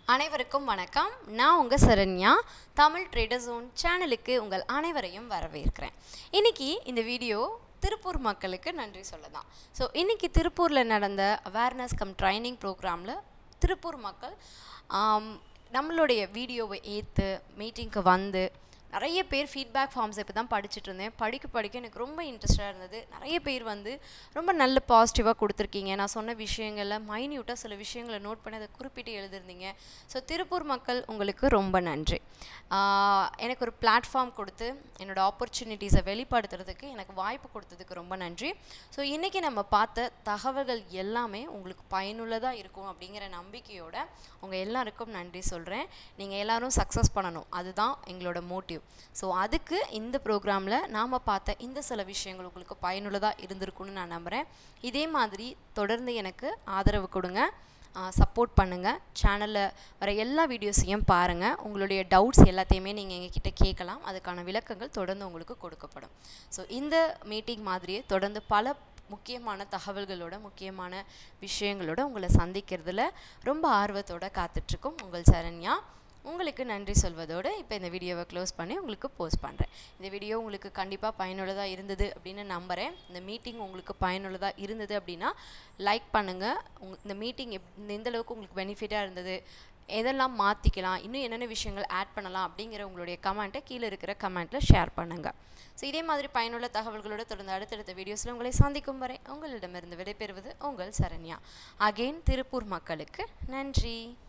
அனைவருக்கும் வணக்கம் நான் உங்கள் சரண்யா தமிழ் ட்ரேடர் ஜோன் சேனலுக்கு உங்கள் அனைவரையும் வரவேற்கிறேன் இன்னைக்கு இந்த வீடியோ திருப்பூர் மக்களுக்கு நன்றி சொல்லதான் ஸோ இன்னைக்கு திருப்பூரில் நடந்த அவேர்னஸ் கம் ட்ரைனிங் ப்ரோக்ராமில் திருப்பூர் மக்கள் ஆம், நம்மளுடைய வீடியோவை ஏற்று மீட்டிங்க்கு வந்து நிறைய பேர் ஃபீட்பேக் ஃபார்ம்ஸ் இப்போ தான் படிச்சுட்டு இருந்தேன் படிக்க படிக்க எனக்கு ரொம்ப இன்ட்ரெஸ்டாக இருந்தது நிறைய பேர் வந்து ரொம்ப நல்ல பாசிட்டிவாக கொடுத்துருக்கீங்க நான் சொன்ன விஷயங்களில் மைன்யூட்டாக சில விஷயங்களை நோட் பண்ணி அதை குறிப்பிட்டு எழுதிருந்தீங்க ஸோ திருப்பூர் மக்கள் உங்களுக்கு ரொம்ப நன்றி ஆஹ் எனக்கு ஒரு பிளாட்ஃபார்ம் கொடுத்து என்னோட ஆப்பர்ச்சுனிட்டிஸை வெளிப்படுத்துறதுக்கு எனக்கு வாய்ப்பு கொடுத்ததுக்கு ரொம்ப நன்றி ஸோ இன்றைக்கி நம்ம பார்த்த தகவல்கள் எல்லாமே உங்களுக்கு பயனுள்ளதாக இருக்கும் அப்படிங்கிற நம்பிக்கையோட உங்கள் எல்லாருக்கும் நன்றி சொல்கிறேன் நீங்கள் எல்லாரும் சக்ஸஸ் பண்ணணும் அதுதான் எங்களோட மோட்டிவ் ஸோ அதுக்கு இந்த ப்ரோக்ராமில் நாம் பார்த்த இந்த சில விஷயங்கள் உங்களுக்கு பயனுள்ளதாக இருந்திருக்கும்னு நான் நம்புகிறேன் இதே மாதிரி தொடர்ந்து எனக்கு ஆதரவு கொடுங்க சப்போர்ட் பண்ணுங்கள் சேனலில் வர எல்லா வீடியோஸையும் பாருங்கள் உங்களுடைய டவுட்ஸ் எல்லாத்தையுமே நீங்கள் எங்ககிட்ட கேட்கலாம் அதுக்கான விளக்கங்கள் தொடர்ந்து உங்களுக்கு கொடுக்கப்படும் ஸோ இந்த மீட்டிங் மாதிரியே தொடர்ந்து பல முக்கியமான தகவல்களோட முக்கியமான விஷயங்களோட உங்களை சந்திக்கிறதுல ரொம்ப ஆர்வத்தோட காத்துட்ருக்கும் உங்கள் சரண்யா உங்களுக்கு நன்றி சொல்வதோடு இப்போ இந்த வீடியோவை க்ளோஸ் பண்ணி உங்களுக்கு போஸ்ட் பண்ணுறேன் இந்த வீடியோ உங்களுக்கு கண்டிப்பாக பயனுள்ளதாக இருந்தது அப்படின்னு நம்புகிறேன் இந்த மீட்டிங் உங்களுக்கு பயனுள்ளதாக இருந்தது அப்படின்னா லைக் பண்ணுங்கள் உங் இந்த மீட்டிங் எப் இந்த எந்த அளவுக்கு உங்களுக்கு பெனிஃபிட்டாக இருந்தது எதெல்லாம் மாற்றிக்கலாம் இன்னும் என்னென்ன விஷயங்கள் ஆட் பண்ணலாம் அப்படிங்கிற உங்களுடைய கமெண்ட்டை கீழே இருக்கிற கமெண்ட்டில் ஷேர் பண்ணுங்கள் ஸோ இதே மாதிரி பயனுள்ள தகவல்களோடு தொடர்ந்து அடுத்தடுத்த வீடியோஸில் உங்களை சந்திக்கும் வரை உங்களிடமிருந்து விடைபெறுவது உங்கள் சரண்யா அகெயின் திருப்பூர் மக்களுக்கு நன்றி